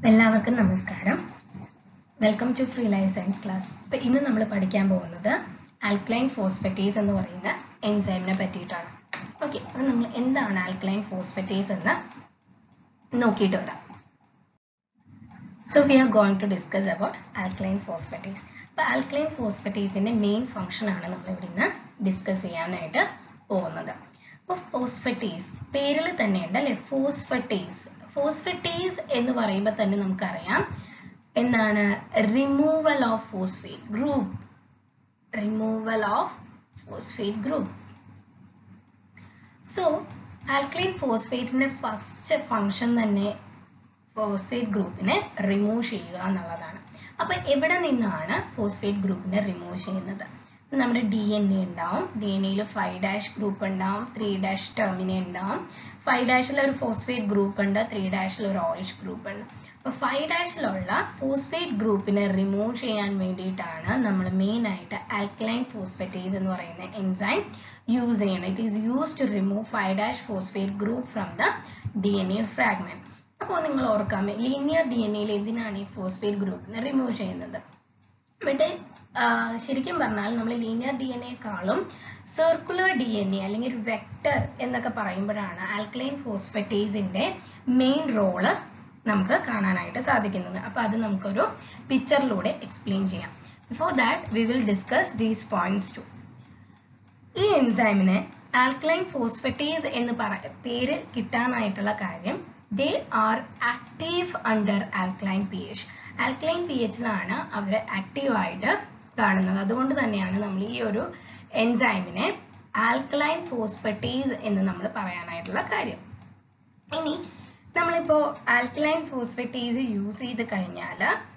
എല്ലാവർക്കും നമസ്കാരം welcome to free life science class ഇപ്പൊ ഇന്ന് നമ്മൾ പഠിക്കാൻ പോകുന്നത് ആൽക്ലൈൻ ഫോസ്ഫറ്റേസ് എന്ന് പറയുന്ന എൻസൈമിനെ പറ്റിയിട്ടാണ് ഓക്കെ അപ്പൊ നമ്മൾ എന്താണ് ആൽക്ലൈൻ ഫോസ്ഫറ്റേസ് എന്ന് നോക്കിയിട്ട് വരാം so we are going to discuss about alkaline phosphatase അപ്പൊ ആൽക്ലൈൻ ഫോസ്ഫറ്റേസിന്റെ മെയിൻ ഫംഗ്ഷൻ ആണ് നമ്മൾ ഇവിടെ നിന്ന് ഡിസ്കസ് ചെയ്യാനായിട്ട് പോകുന്നത് അപ്പോൾ ഫോസ്ഫറ്റേസ് പേരിൽ തന്നെ ഉണ്ട് അല്ലെ ഫോസ്ഫറ്റേസ് ഫോസ്ഫറ്റേസ് എന്ന് പറയുമ്പോൾ തന്നെ നമുക്കറിയാം എന്താണ് removal of phosphate group removal of phosphate group so alkaline ഫോസ്ഫേറ്റിന്റെ ഫസ്റ്റ് ഫംഗ്ഷൻ തന്നെ ഫോസ്ഫേറ്റ് ഗ്രൂപ്പിനെ റിമൂവ് ചെയ്യുക എന്നുള്ളതാണ് അപ്പൊ എവിടെ നിന്നാണ് ഫോസ്ഫേറ്റ് ഗ്രൂപ്പിനെ റിമൂവ് ചെയ്യുന്നത് നമ്മുടെ ഡി എൻ എ ഉണ്ടാവും ഡി എൻ എയിൽ ഫൈവ് ഡാഷ് ഗ്രൂപ്പ് ഉണ്ടാവും ത്രീ ഡാഷ് ടെർമിനെ ഉണ്ടാവും ഫൈവ് ഡാഷിൽ ഒരു ഫോസ്ഫേറ്റ് ഗ്രൂപ്പ് ഉണ്ട് ത്രീ ഡാഷിൽ ഒരു ഓയിഷ് ഗ്രൂപ്പ് ഉണ്ട് അപ്പൊ ഫൈവ് ഡാഷിലുള്ള ഫോസ്ഫേറ്റ് ഗ്രൂപ്പിനെ റിമൂവ് ചെയ്യാൻ വേണ്ടിയിട്ടാണ് നമ്മൾ മെയിൻ ആയിട്ട് ആൽക്കലൈൻ ഫോസ്ഫറ്റേസ് എന്ന് പറയുന്ന എൻസൈം യൂസ് ചെയ്യണം it is use to remove five dash phosphate group from the D N A fragment അപ്പോൾ നിങ്ങൾ ഓർക്കാം ലീനിയർ ഡി എൻ എയിൽ എന്തിനാണ് ഈ ഫോസ്ഫേറ്റ് ഗ്രൂപ്പിനെ റിമൂവ് ചെയ്യുന്നത് ബട്ട് ശരിക്കും പറഞ്ഞാൽ നമ്മൾ ലീനിയർ ഡി എൻ എക്കാളും സർക്കുലർ ഡി എൻ എ അല്ലെങ്കിൽ ഒരു വെക്ടർ എന്നൊക്കെ പറയുമ്പോഴാണ് ആൽക്കലൈൻ ഫോസ്ഫറ്റേസിന്റെ മെയിൻ റോള് നമുക്ക് കാണാനായിട്ട് സാധിക്കുന്നത് അപ്പൊ അത് നമുക്കൊരു പിക്ചറിലൂടെ എക്സ്പ്ലെയിൻ ചെയ്യാം before that we will discuss these points to ഈ എൻസൈമിനെ ആൽക്കലൈൻ ഫോസ്ഫറ്റേസ് എന്ന് പറ പേര് കിട്ടാനായിട്ടുള്ള കാര്യം they are active under alkaline P H alkaline P എച്ചിലാണ് അവർ ആക്റ്റീവ് ആയിട്ട് കാണുന്നത് അതുകൊണ്ട് തന്നെയാണ് നമ്മൾ ഈ ഒരു എൻസൈമിനെ ആൽക്കലൈൻ ഫോസ്ഫറ്റേസ് എന്ന് നമ്മൾ പറയാനായിട്ടുള്ള കാര്യം ഇനി നമ്മളിപ്പോ ആൽക്കലൈൻ ഫോസ്ഫറ്റേസ് യൂസ് ചെയ്ത് കഴിഞ്ഞാൽ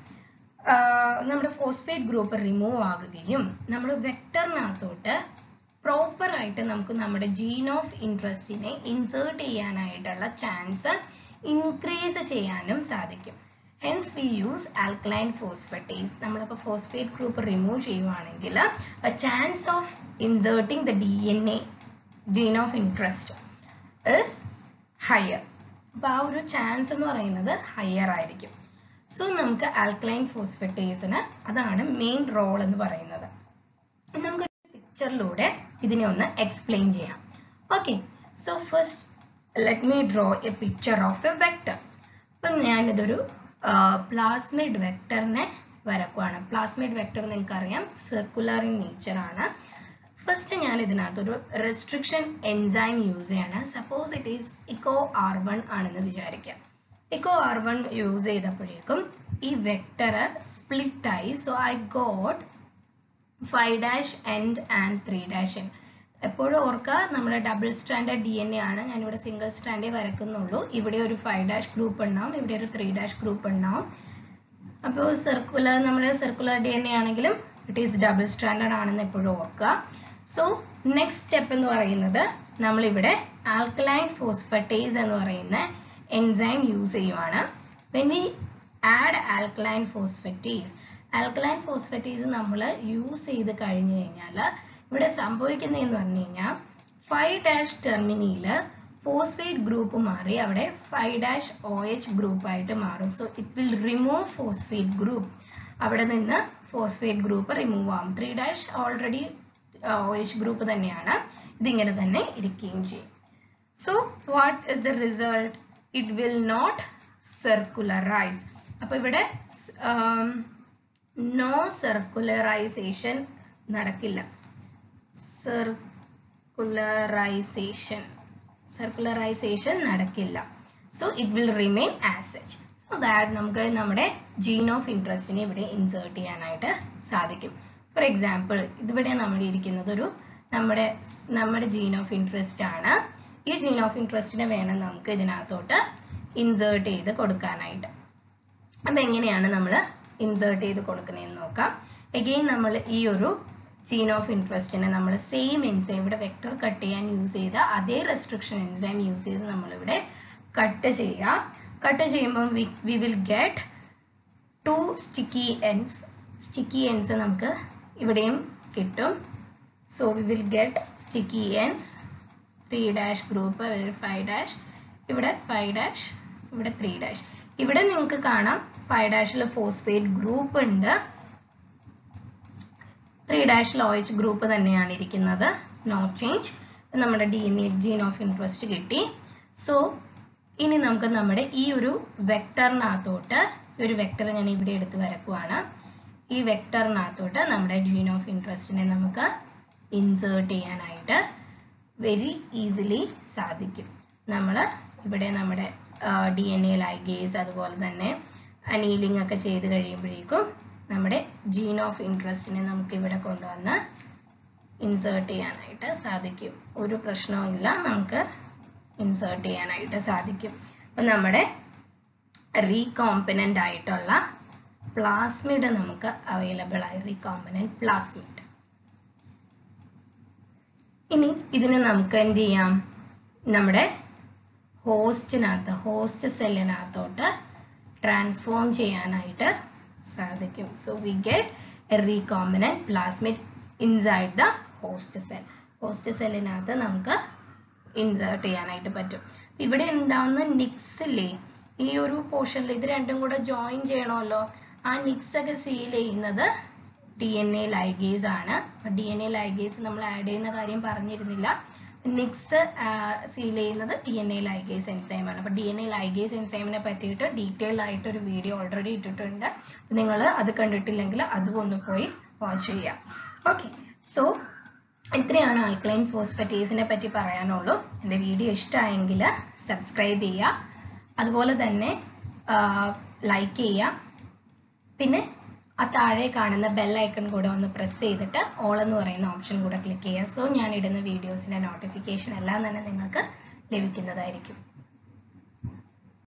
നമ്മുടെ ഫോസ്ഫേറ്റ് ഗ്രൂപ്പ് റിമൂവ് ആകുകയും നമ്മൾ വെക്ടറിനകത്തോട്ട് പ്രോപ്പർ ആയിട്ട് നമുക്ക് നമ്മുടെ ജീൻ ഓഫ് ഇൻട്രസ്റ്റിനെ ഇൻസേർട്ട് ചെയ്യാനായിട്ടുള്ള ചാൻസ് ഇൻക്രീസ് ചെയ്യാനും സാധിക്കും hence we use alkaline phosphatase നമ്മളിപ്പോൾ ഫോസ്ഫേറ്റ് ഗ്രൂപ്പ് റിമൂവ് ചെയ്യുവാണെങ്കിൽ chance of inserting the D N A gene of interest is higher അപ്പോൾ ആ ഒരു ചാൻസ് എന്ന് പറയുന്നത് ഹയർ ആയിരിക്കും സോ നമുക്ക് ആൽക്കലൈൻ ഫോസ്ഫറ്റേസിന് അതാണ് മെയിൻ റോൾ എന്ന് പറയുന്നത് നമുക്ക് പിക്ചറിലൂടെ ഇതിനെ ഒന്ന് എക്സ്പ്ലെയിൻ ചെയ്യാം okay so first let me draw a picture of a vector അപ്പം ഞാനിതൊരു പ്ലാസ്മിഡ് വെക്ടറിനെ വരക്കുവാണ് പ്ലാസ്മിഡ് വെക്ടർ നിങ്ങൾക്ക് അറിയാം സർക്കുലർ ഇൻ നേച്ചർ ആണ് ഫസ്റ്റ് ഞാൻ ഇതിനകത്ത് ഒരു റെസ്ട്രിക്ഷൻ എൻസൈം യൂസ് ചെയ്യാണ് suppose it is Eco R one ആണെന്ന് വിചാരിക്കാം ഇക്കോ ആർ വൺ യൂസ് ചെയ്തപ്പോഴേക്കും ഈ വെക്ടർ സ്പ്ലിറ്റ് ആയി so I got five dash end and three dash end എപ്പോഴും ഓർക്കുക നമ്മുടെ double standard D N A ആണ് ഞാനിവിടെ സിംഗിൾ സ്റ്റാൻഡേ വരക്കുന്നുള്ളൂ ഇവിടെ ഒരു ഫൈവ് ഡാഷ് ഗ്രൂപ്പ് ഉണ്ടാവും ഇവിടെ ഒരു ത്രീ ഡാഷ് ഗ്രൂപ്പ് ഉണ്ടാവും അപ്പോൾ സർക്കുലർ നമ്മുടെ സർക്കുലർ ഡി എൻ എ ആണെങ്കിലും ഇറ്റ് ഈസ് ഡബിൾ സ്റ്റാൻഡേർഡ് ആണെന്ന് എപ്പോഴും ഓർക്കുക സോ നെക്സ്റ്റ് സ്റ്റെപ്പ് എന്ന് പറയുന്നത് നമ്മളിവിടെ ആൽക്കലൈൻ ഫോസ്ഫറ്റേസ് എന്ന് പറയുന്ന എൻസൈം യൂസ് ചെയ്യുവാണ് when we add alkaline phosphatase alkaline phosphatase നമ്മൾ യൂസ് ചെയ്ത് കഴിഞ്ഞു കഴിഞ്ഞാൽ ഇവിടെ സംഭവിക്കുന്നതെന്ന് പറഞ്ഞു കഴിഞ്ഞാൽ ഫൈവ് ഡാഷ് ടെർമിനിയിൽ ഫോസ്ഫേറ്റ് ഗ്രൂപ്പ് മാറി അവിടെ five dash O H group ആയിട്ട് മാറും so it will remove phosphate group അവിടെ നിന്ന് ഫോസ്ഫേറ്റ് ഗ്രൂപ്പ് റിമൂവ് ആവും three dash already O H group തന്നെയാണ് ഇതിങ്ങനെ തന്നെ ഇരിക്കുകയും ചെയ്യും so what is the result it will not circularize അപ്പൊ ഇവിടെ നോ സർക്കുലറൈസേഷൻ നടക്കില്ല സർക്കുലറൈസേഷൻ സർക്കുലറൈസേഷൻ നടക്കില്ല so it will remain as such so that നമുക്ക് നമ്മുടെ ജീൻ ഓഫ് ഇൻട്രസ്റ്റിനെ ഇവിടെ ഇൻസേർട്ട് ചെയ്യാനായിട്ട് സാധിക്കും ഫോർ എക്സാമ്പിൾ ഇതിവിടെ നമ്മൾ ഇരിക്കുന്നത് ഒരു നമ്മുടെ നമ്മുടെ ജീൻ ഓഫ് ഇൻട്രസ്റ്റ് ആണ് ഈ ജീൻ ഓഫ് ഇൻട്രസ്റ്റിനെ വേണം നമുക്ക് ഇതിനകത്തോട്ട് ഇൻസേർട്ട് ചെയ്ത് കൊടുക്കാനായിട്ട് അപ്പം എങ്ങനെയാണ് നമ്മൾ ഇൻസേർട്ട് ചെയ്ത് കൊടുക്കുന്നതെന്ന് നോക്കാം എഗെയിൻ നമ്മൾ ഈ ഒരു ജീൻ ഓഫ് ഇൻട്രസ്റ്റിനെ നമ്മൾ സെയിം എൻസൈം ഇവിടെ വെക്ടർ കട്ട് ചെയ്യാൻ യൂസ് ചെയ്ത അതേ റെസ്ട്രിക്ഷൻ എൻസൈം യൂസ് ചെയ്ത് നമ്മളിവിടെ കട്ട് ചെയ്യാം കട്ട് ചെയ്യുമ്പോൾ we will get two sticky ends sticky ends നമുക്ക് ഇവിടെയും കിട്ടും so we will get sticky ends three dash group five dash ഇവിടെ ഫൈവ് ഡാഷ് ഇവിടെ ത്രീ ഡാഷ് ഇവിടെ നിങ്ങൾക്ക് കാണാം ഫൈവ് ഡാഷിൽ ഫോസ്ഫേറ്റ് ഗ്രൂപ്പ് ഉണ്ട് ത്രീ ഡാഷിൽ ഒ എച്ച് ഗ്രൂപ്പ് തന്നെയാണ് ഇരിക്കുന്നത് നോ ചേഞ്ച് നമ്മുടെ D N A gene of interest കിട്ടി സോ ഇനി നമുക്ക് നമ്മുടെ ഈ ഒരു വെക്ടറിനകത്തോട്ട് ഈ ഒരു വെക്ടർ ഞാൻ ഇവിടെ എടുത്ത് വരക്കുവാണ് ഈ വെക്ടറിനകത്തോട്ട് നമ്മുടെ ജീൻ ഓഫ് ഇൻട്രസ്റ്റിനെ നമുക്ക് ഇൻസേർട്ട് ചെയ്യാനായിട്ട് വെരി ഈസിലി സാധിക്കും നമ്മൾ ഇവിടെ നമ്മുടെ ഡി എൻ എ ലൈഗേസ് അതുപോലെ തന്നെ അനീലിംഗ് ഒക്കെ ചെയ്ത് കഴിയുമ്പോഴേക്കും നമ്മുടെ ജീൻ ഓഫ് ഇൻട്രസ്റ്റിനെ നമുക്ക് ഇവിടെ കൊണ്ടുവന്ന് ഇൻസേർട്ട് ചെയ്യാനായിട്ട് സാധിക്കും ഒരു പ്രശ്നവും ഇല്ല നമുക്ക് ഇൻസേർട്ട് ചെയ്യാനായിട്ട് സാധിക്കും അപ്പം നമ്മുടെ റീകോമ്പനൻ്റ് ആയിട്ടുള്ള പ്ലാസ്മിഡ് നമുക്ക് അവൈലബിൾ ആയി റീകോമ്പനൻ്റ് പ്ലാസ്മിഡ് ഇനി ഇതിനെ നമുക്ക് എന്ത് ചെയ്യാം നമ്മുടെ ഹോസ്റ്റിനകത്ത് ഹോസ്റ്റ് സെല്ലിനകത്തോട്ട് ട്രാൻസ്ഫോം ചെയ്യാനായിട്ട് സാധിക്കും so we get a recombinant plasmid inside the host cell host സെല്ലിനകത്ത് നമുക്ക് ഇൻസേർട്ട് ചെയ്യാനായിട്ട് പറ്റും ഇവിടെ ഉണ്ടാവുന്ന നിക്സ് ഇല്ലേ ഈ ഒരു പോർഷനിൽ ഇത് രണ്ടും കൂടെ ജോയിൻ ചെയ്യണമല്ലോ ആ നിക്സ് ഒക്കെ സീൽ ചെയ്യുന്നത് ഡി എൻ എ ലൈഗേസ് ആണ് ഡി എൻ എ ലൈഗേസ് നമ്മൾ ആഡ് ചെയ്യുന്ന കാര്യം പറഞ്ഞിരുന്നില്ല നിക്സ് സീൽ ചെയ്യുന്നത് D N A ligase enzyme ആണ് അപ്പൊ ഡി എൻ എ ലൈഗേസ് എൻസൈമിനെ പറ്റിയിട്ട് ഡീറ്റെയിൽ ആയിട്ട് ഒരു വീഡിയോ ഓൾറെഡി ഇട്ടിട്ടുണ്ട് നിങ്ങൾ അത് കണ്ടിട്ടില്ലെങ്കിൽ അതും ഒന്ന് പോയി വാച്ച് ചെയ്യാം ഓക്കെ സോ ഇത്രയാണ് ആൽക്കലൈൻ ഫോസ്ഫറ്റേസിനെ പറ്റി പറയാനുള്ളൂ എൻ്റെ വീഡിയോ ഇഷ്ടമായെങ്കിൽ സബ്സ്ക്രൈബ് ചെയ്യുക അതുപോലെ തന്നെ ലൈക്ക് ചെയ്യുക പിന്നെ ആ താഴെ കാണുന്ന ബെൽ ഐക്കൺ കൂടെ ഒന്ന് പ്രസ് ചെയ്തിട്ട് ഓൾ എന്ന് പറയുന്ന ഓപ്ഷൻ കൂടെ ക്ലിക്ക് ചെയ്യുക സോ ഞാൻ ഇടുന്ന വീഡിയോസിന്റെ നോട്ടിഫിക്കേഷൻ എല്ലാം തന്നെ നിങ്ങൾക്ക് ലഭിക്കുന്നതായിരിക്കും